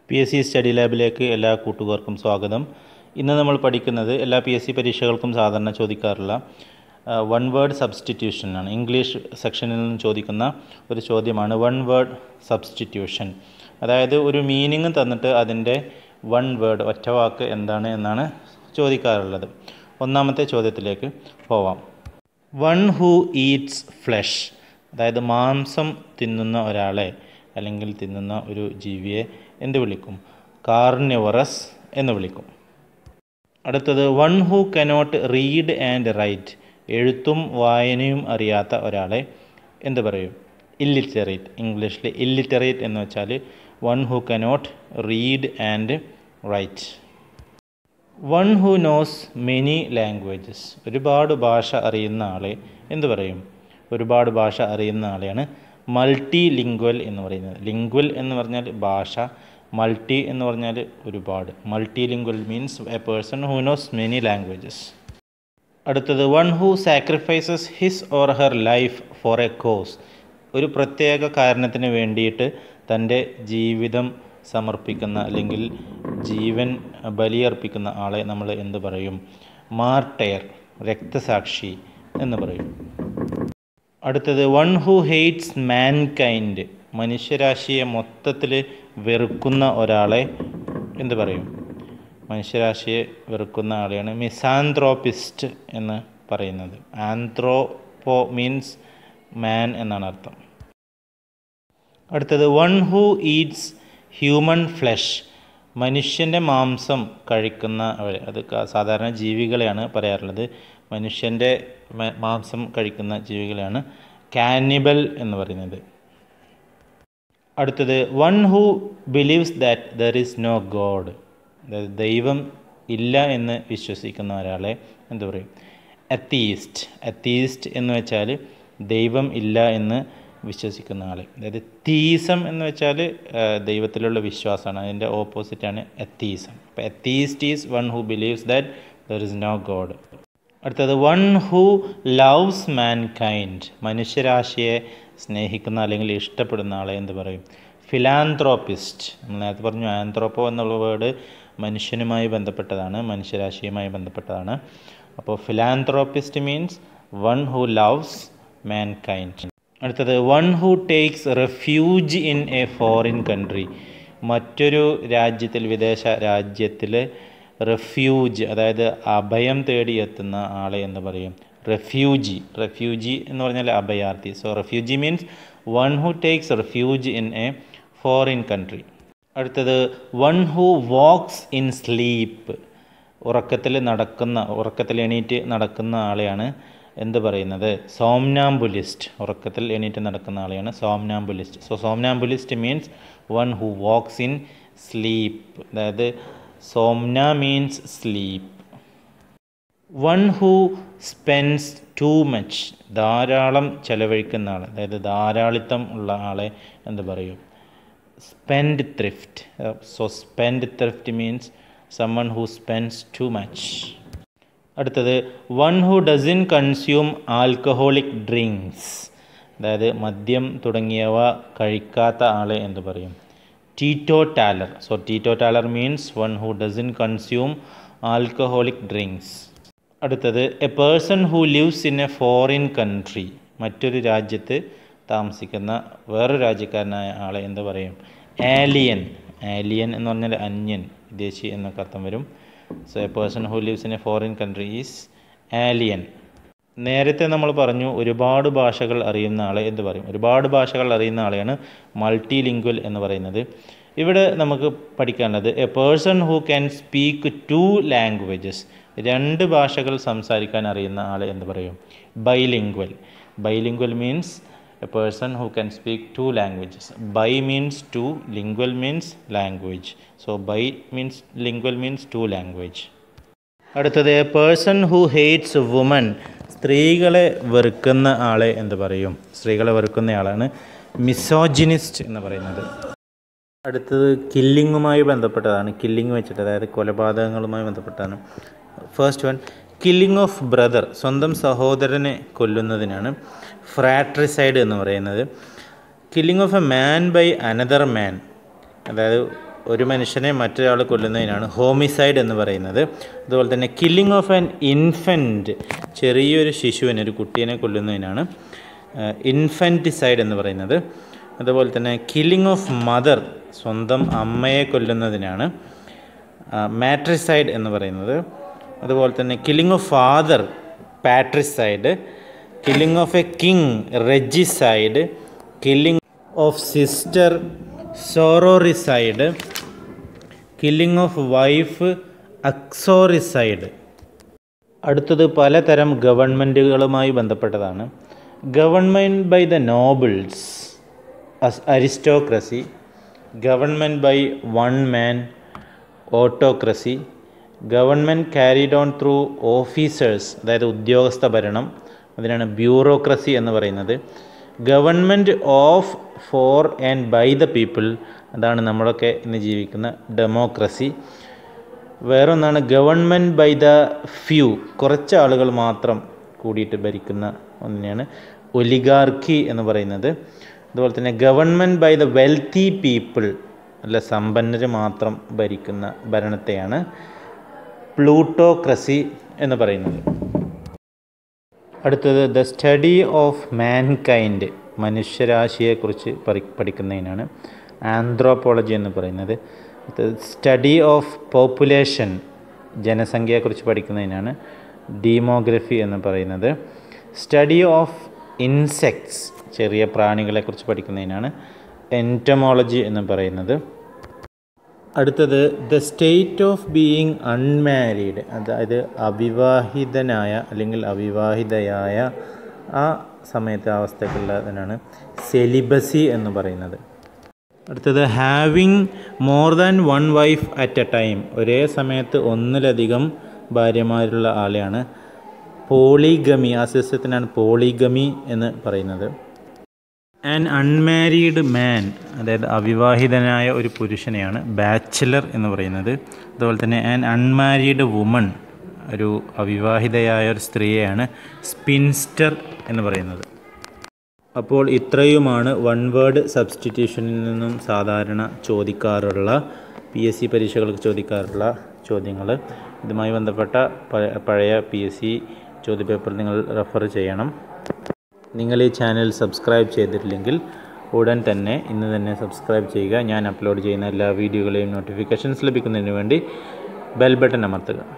P S C study ലാബിലേക്ക് എല്ലാ കൂട്ടുകാർക്കും സ്വാഗതം ഇന്ന് നമ്മൾ പഠിക്കുന്നത് എല്ലാ പി എസ് സി പരീക്ഷകൾക്കും സാധാരണ ചോദിക്കാറുള്ള വൺ വേർഡ് സബ്സ്റ്റിറ്റ്യൂഷൻ ആണ് ഇംഗ്ലീഷ് സെക്ഷനിൽ നിന്ന് ചോദിക്കുന്ന ഒരു ചോദ്യമാണ് വൺ വേർഡ് സബ്സ്റ്റിറ്റ്യൂഷൻ അതായത് ഒരു മീനിങ് തന്നിട്ട് അതിൻ്റെ വൺ വേർഡ് ഒറ്റ വാക്ക് എന്താണ് എന്നാണ് ചോദിക്കാറുള്ളത് ഒന്നാമത്തെ ചോദ്യത്തിലേക്ക് പോവാം വൺ ഹൂ ഈറ്റ്സ് ഫ്ലഷ് അതായത് മാംസം തിന്നുന്ന ഒരാളെ അല്ലെങ്കിൽ തിന്നുന്ന ഒരു ജീവിയെ എന്ത് വിളിക്കും കാർണിവറസ് എന്ന് വിളിക്കും അടുത്തത് one who cannot read and write എഴുത്തും വായനയും അറിയാത്ത ഒരാളെ എന്ത് പറയും ഇല്ലിറ്ററേറ്റ് ഇംഗ്ലീഷിൽ ഇല്ലിറ്ററേറ്റ് എന്ന് വെച്ചാൽ one who cannot read and write one who knows many languages ഒരുപാട് ഭാഷ അറിയുന്ന ആളെ എന്ത് പറയും ഒരുപാട് ഭാഷ അറിയുന്ന ആളെയാണ് മൾട്ടി ലിംഗ്വൽ എന്ന് പറയുന്നത് ലിംഗ്വൽ എന്ന് പറഞ്ഞാൽ ഭാഷ മൾട്ടി എന്ന് പറഞ്ഞാൽ ഒരുപാട് multi lingual means a person who knows many languages അടുത്തത് one who sacrifices his or her life for a cause ഒരു പ്രത്യേക കാരണത്തിന് വേണ്ടിയിട്ട് തൻ്റെ ജീവിതം സമർപ്പിക്കുന്ന അല്ലെങ്കിൽ ജീവൻ ബലിയർപ്പിക്കുന്ന ആളെ നമ്മൾ എന്ത് പറയും മാർട്ടയർ രക്തസാക്ഷി എന്ന് പറയും അടുത്തത് one who hates mankind മനുഷ്യരാശിയെ മൊത്തത്തിൽ വെറുക്കുന്ന ഒരാളെ എന്ത് പറയും മനുഷ്യരാശിയെ വെറുക്കുന്ന ആളെയാണ് മിസാന്ത്രോപ്പിസ്റ്റ് എന്ന് പറയുന്നത് ആന്ത്രോപ്പോ മീൻസ് മാൻ എന്നാണ് അർത്ഥം അടുത്തത് one who eats human flesh മനുഷ്യൻ്റെ മാംസം കഴിക്കുന്ന അത് സാധാരണ ജീവികളെയാണ് പറയാറുള്ളത് മനുഷ്യൻ്റെ മാംസം കഴിക്കുന്ന ജീവികളെയാണ് കാനിബൽ എന്ന് പറയുന്നത് അടുത്തത് one who believes that there is no God അതായത് ദൈവം ഇല്ല എന്ന് വിശ്വസിക്കുന്ന ഒരാളെ എന്താ പറയും അത്തീസ്റ്റ് അത്തീസ്റ്റ് എന്ന് വെച്ചാൽ ദൈവം ഇല്ല എന്ന് വിശ്വസിക്കുന്ന ആൾ അതായത് തീസം എന്ന് വെച്ചാൽ ദൈവത്തിലുള്ള വിശ്വാസമാണ് അതിൻ്റെ ഓപ്പോസിറ്റാണ് എത്തീസം അപ്പോൾ atheist is one who believes that there is no God അടുത്തത് one who loves mankind മനുഷ്യരാശിയെ സ്നേഹിക്കുന്ന അല്ലെങ്കിൽ ഇഷ്ടപ്പെടുന്ന ആളെ എന്ത് പറയും ഫിലാന്ത്രോപ്പിസ്റ്റ് നമ്മൾ നേരത്തെ പറഞ്ഞു ആന്ത്രോപ്പോ എന്നുള്ള വേർഡ് മനുഷ്യനുമായി ബന്ധപ്പെട്ടതാണ് മനുഷ്യരാശിയുമായി ബന്ധപ്പെട്ടതാണ് അപ്പോൾ philanthropist means one who loves mankind അടുത്തത് one who takes refuge in a foreign country മറ്റൊരു രാജ്യത്തിൽ വിദേശ രാജ്യത്തിൽ റെഫ്യൂജ് അതായത് അഭയം തേടി എത്തുന്ന ആളെ എന്ന് പറയും റെഫ്യൂജി റെഫ്യൂജി എന്ന് പറഞ്ഞാൽ അഭയാർത്ഥി so refugee means one who takes refuge in a foreign country അടുത്തത് one who walks in sleep ഉറക്കത്തിൽ നടക്കുന്ന ഉറക്കത്തിൽ എണീറ്റ് നടക്കുന്ന ആളെയാണ് എന്ത് പറയുന്നത് സോംനാംബുലിസ്റ്റ് ഉറക്കത്തിൽ എണീറ്റ് നടക്കുന്ന ആളെയാണ് somnambulist so somnambulist means one who walks in sleep അതായത് somna means sleep one who spends too much ധാരാളം ചെലവഴിക്കുന്ന ആൾ അതായത് ധാരാളിത്തം ഉള്ള ആളെ എന്ത് പറയും spendthrift so spendthrift means someone who spends too much അടുത്തത് one who doesn't consume alcoholic drinks അതായത് മദ്യം തുടങ്ങിയവ കഴിക്കാത്ത ആളെ എന്ത് പറയും teetotaller so teetotaller means one who doesn't consume alcoholic drinks അടുത്തത് a person who lives in a foreign country മറ്റൊരു രാജ്യത്ത് താമസിക്കുന്ന വേറൊരു രാജ്യക്കാരനായ ആളെ എന്ത് പറയും ആലിയൻ ആലിയൻ എന്ന് പറഞ്ഞാൽ അന്യൻ വിദേശി എന്നൊക്കെ അർത്ഥം വരും so a person who lives in a foreign country is alien നേരത്തെ നമ്മൾ പറഞ്ഞു ഒരുപാട് ഭാഷകൾ അറിയുന്ന ആളെ എന്ത് പറയും ഒരുപാട് ഭാഷകൾ അറിയുന്ന ആളെയാണ് മൾട്ടി ലിംഗ്വൽ എന്ന് പറയുന്നത് ഇവിടെ നമുക്ക് പഠിക്കാനുള്ളത് a person who can speak two languages രണ്ട് ഭാഷകൾ സംസാരിക്കാൻ അറിയുന്ന ആളെ എന്ത് പറയും bilingual bilingual means a person who can speak two languages bi means two lingual means language so bi means lingual means two language അടുത്തത് a person who hates woman സ്ത്രീകളെ വെറുക്കുന്ന ആളെ എന്ത് പറയും സ്ത്രീകളെ വെറുക്കുന്നയാളാണ് മിസോജിനിസ്റ്റ് എന്ന് പറയുന്നത് അടുത്തത് കില്ലിങ്ങുമായി ബന്ധപ്പെട്ടതാണ് കില്ലിങ് വെച്ചിട്ട് അതായത് കൊലപാതകങ്ങളുമായി ബന്ധപ്പെട്ടാണ് first one killing of brother സ്വന്തം സഹോദരനെ കൊല്ലുന്നതിനാണ് ഫ്രാട്രിസൈഡ് എന്ന് പറയുന്നത് killing of a man by another man അതായത് ഒരു മനുഷ്യനെ മറ്റൊരാൾ കൊല്ലുന്നതിനാണ് ഹോമിസൈഡ് എന്ന് പറയുന്നത് അതുപോലെ തന്നെ കില്ലിംഗ് ഓഫ് ആൻ ഇൻഫൻറ്റ് ചെറിയൊരു ശിശുവിനെ ഒരു കുട്ടീനെ കൊല്ലുന്നതിനാണ് ഇൻഫൻറ്റിസൈഡ് എന്ന് പറയുന്നത് അതുപോലെ തന്നെ കില്ലിംഗ് ഓഫ് മദർ സ്വന്തം അമ്മയെ കൊല്ലുന്നതിനാണ് മാട്രിസൈഡ് എന്ന് പറയുന്നത് അതുപോലെ തന്നെ killing of father patricide killing of a king regicide killing of sister sororicide killing of wife uxoricide അടുത്തത് പലതരം ഗവൺമെൻറ്റുകളുമായി ബന്ധപ്പെട്ടതാണ് government by the nobles aristocracy government by one man autocracy government carried on through officers അതായത് ഉദ്യോഗസ്ഥ ഭരണം അതിനാണ് bureaucracy എന്ന് പറയുന്നത് government of for and by the people അതാണ് നമ്മളൊക്കെ ഇന്ന് ജീവിക്കുന്ന ഡെമോക്രസി വേറൊന്നാണ് ഗവൺമെൻറ് ബൈ ദ ഫ്യൂ കുറച്ച് ആളുകൾ മാത്രം കൂടിയിട്ട് ഭരിക്കുന്ന ഒന്നിനെയാണ് ഒലിഗാർക്കി എന്ന് പറയുന്നത് അതുപോലെ തന്നെ government by the wealthy people അല്ല സമ്പന്നർ മാത്രം ഭരിക്കുന്ന ഭരണത്തെയാണ് പ്ലൂട്ടോക്രസി എന്ന് പറയുന്നത് അടുത്തത് ദ സ്റ്റഡി ഓഫ് മാൻകൈൻഡ് മനുഷ്യരാശിയെക്കുറിച്ച് പഠി പഠിക്കുന്നതിനാണ് ആന്ത്രോപോളജി എന്ന് പറയുന്നത് സ്റ്റഡി ഓഫ് പോപ്പുലേഷൻ ജനസംഖ്യയെക്കുറിച്ച് പഠിക്കുന്നതിനാണ് ഡീമോഗ്രഫി എന്ന് പറയുന്നത് സ്റ്റഡി ഓഫ് ഇൻസെക്ട്സ് ചെറിയ പ്രാണികളെക്കുറിച്ച് പഠിക്കുന്നതിനാണ് എൻറ്റമോളജി എന്ന് പറയുന്നത് അടുത്തത് the state of being unmarried അതായത് അവിവാഹിതനായ അല്ലെങ്കിൽ അവിവാഹിതയായ ആ സമയത്തെ അവസ്ഥക്കുള്ളതിനാണ് സെലിബസി എന്ന് പറയുന്നത് അടുത്തത് having more than one wife at a time ഒരേ സമയത്ത് ഒന്നിലധികം ഭാര്യമാരുള്ള ആളെയാണ് പോളിഗമി ആ സിസ്റ്റത്തിനാണ് പോളിഗമി എന്ന് പറയുന്നത് ആൻ അൺമാരീഡ് മാൻ അതായത് അവിവാഹിതനായ ഒരു പുരുഷനെയാണ് ബാച്ചിലർ എന്ന് പറയുന്നത് അതുപോലെ തന്നെ ആൻ അൺമാരീഡ് വുമൺ ഒരു അവിവാഹിതയായ ഒരു സ്ത്രീയെയാണ് സ്പിൻസ്റ്റർ എന്ന് പറയുന്നത് അപ്പോൾ ഇത്രയുമാണ് വൺ വേർഡ് സബ്സ്റ്റിറ്റ്യൂഷനിൽ നിന്നും സാധാരണ ചോദിക്കാറുള്ള പി എസ് സി പരീക്ഷകൾക്ക് ചോദിക്കാറുള്ള ചോദ്യങ്ങൾ ഇതുമായി ബന്ധപ്പെട്ട പഴയ പി എസ് സി ചോദ്യപേപ്പർ നിങ്ങൾ റെഫർ ചെയ്യണം നിങ്ങൾ ഈ ചാനൽ സബ്സ്ക്രൈബ് ചെയ്തിട്ടില്ലെങ്കിൽ ഉടൻ തന്നെ ഇന്ന് തന്നെ സബ്സ്ക്രൈബ് ചെയ്യുക ഞാൻ അപ്ലോഡ് ചെയ്യുന്ന എല്ലാ വീഡിയോകളെയും നോട്ടിഫിക്കേഷൻസ് ലഭിക്കുന്നതിന് വേണ്ടി ബെൽ ബട്ടൺ അമർത്തുക